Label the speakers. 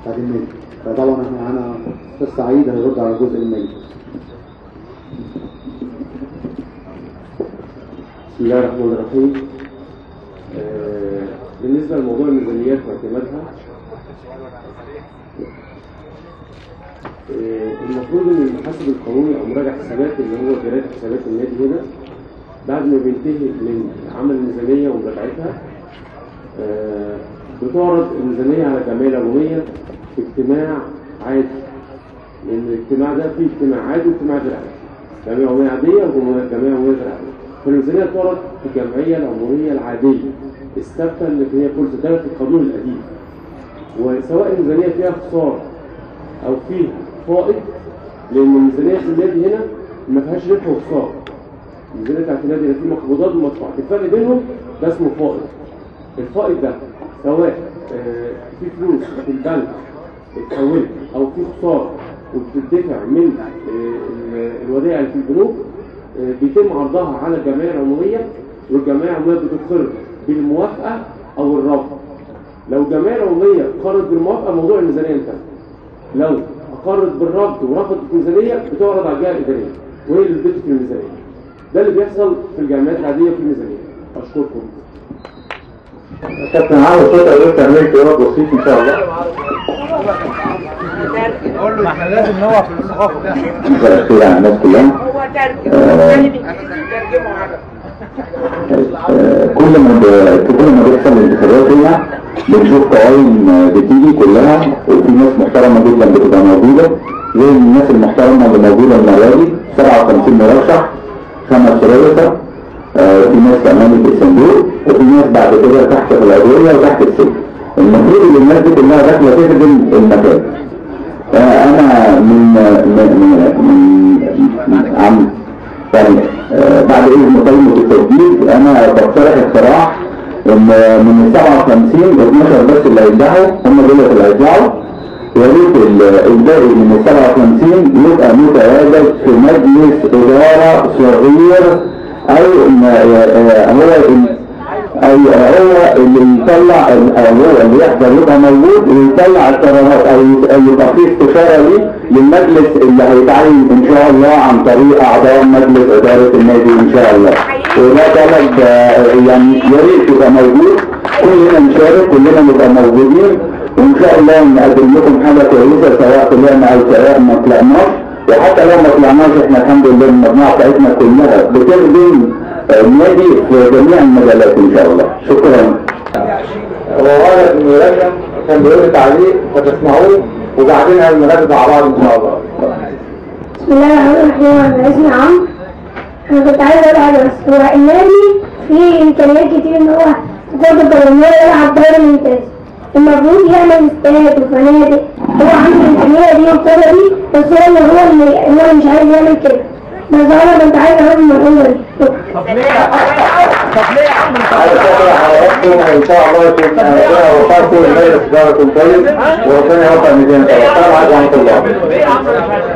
Speaker 1: بتاعت النادي فطبعا احنا معانا استاذ سعيد هيرد على جزء المالي
Speaker 2: بسم الله الرحمن الرحيم آه، بالنسبة لموضوع الميزانيات واعتمادها آه، المفروض ان المحاسب القانوني او مراجع حسابات اللي هو قراءة حسابات النادي هنا بعد ما بينتهي من عمل الميزانية ومراجعتها آه، بتعرض الميزانية على الجمعية العمومية في اجتماع عادي لأن الاجتماع ده فيه اجتماع عادي واجتماع غير عادي جمعية عمومية عادية وجمعية عمومية غير عادية فالميزانية تعرض في الجمعية العمومية العادية الثابتة اللي هي كل سنة في القانون القديم وسواء الميزانية فيها خسارة أو فيها فائض لأن الميزانية في النادي هنا ما فيهاش ربح وخسارة الميزانية بتاعت النادي هنا فيه مقبوضات ومدفوعات الفرق بينهم ده اسمه فائض الفائض ده سواء آه، في فلوس في البنك اتحولت او في خساره وبتدفع من آه، ال- الودائع اللي في البنوك آه، بيتم عرضها على الجمعيه العموميه والجمعيه العموميه بتقر بالموافقه او الرفض لو الجمعيه العموميه قررت بالموافقه موضوع الميزانيه انتهى لو اقرت بالرفض ورفضت الميزانيه بتعرض على الجهه الاداريه وهي اللي بتدفع الميزانيه ده اللي بيحصل في الجامعات العاديه في الميزانيه اشكركم
Speaker 1: كابتن عمرو صوت قدرت تعمل جواب بسيط ان شاء الله
Speaker 3: ما احنا لازم نوع في الثقافه ده
Speaker 4: مساء الخير على الناس كلها
Speaker 5: هو ترجم اللي بالانجليزي ترجمه عربي
Speaker 4: آه، كل ما ب- كل ما بيحصل الانتخابات هنا بنشوف قوائم آه، بتيجي كلها وفي ناس محترمه جدا بتبقى موجوده زي الناس المحترمه اللي موجوده المره دي 57 مرشح خمس رؤساء آه، في ناس امامي في الصندوق وفي ناس بعد كده تحت في الادويه وتحت السجن المفروض ان الناس دي كلها داخله تخدم المكان آه، انا من من من, من عم يعني آه، بعد اذن قائمة التسجيل انا بقترح اقتراح ان من ال 57 12 بس اللي هيرجعوا هم دول اللي هيرجعوا يا ريت ال- الباقي من ال 57 يبقى متواجد في مجلس اداره صغير او ما- آه، هو ال- أي هو اللي يطلع أو هو اللي يحضر يبقى موجود ويطلع القرارات أو أو يبقى فيه استشارة ليه للمجلس اللي هيتعين إن شاء الله عن طريق أعضاء مجلس إدارة النادي إن شاء الله وده طلب آه، يعني يا ريت يبقى موجود كلنا نشارك كلنا نبقى موجودين وإن شاء الله نقدم لكم حاجة كويسة سواء طلعنا أو سواء ما طلعناش وحتى لو ما طلعناش احنا الحمد لله المجموعة بتاعتنا كلها بتخدم النادي في جميع المجالات ان شاء الله شكرا
Speaker 1: وورد انه يرجم كان بيقول تعليق فتسمعوه وبعدين هنرد مع بعض ان شاء الله
Speaker 6: بسم الله الرحمن الرحيم انا اسمي عمرو انا كنت عايز اقول حاجه بس هو النادي فيه امكانيات كتير ان هو تقدر الجمهور يلعب دوري ممتاز المفروض يعمل استاد وفنادق هو عنده الامكانيه دي والقدره دي بس هو اللي هو اللي اللي هو مش عايز يعمل كده بس انا كنت عايز اقول المعلومه دي
Speaker 3: طب ليه طب ليه يا عم انت
Speaker 1: عايز اشكر حضراتكم وان شاء الله يكون ربنا يوفقكم ومجلس اداركم طيب وربنا يوفق المدينه طبعا السلام عليكم ورحمه الله
Speaker 3: ليه يا عم